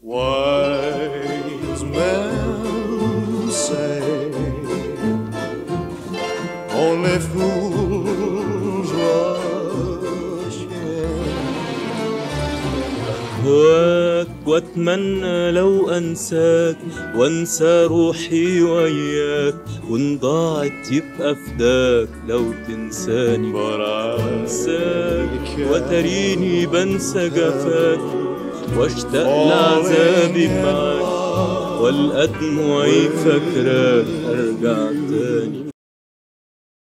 Wise men say only fools rush in. أهواك وأتمنى لو أنساك وأنسى روحي وياك وإن ضاعت يبقى فداك لو تنساني But I أنساك وتريني بنسى جفاك واشتاق لعذابي معاك والقى دموعي فاكراك أرجع تاني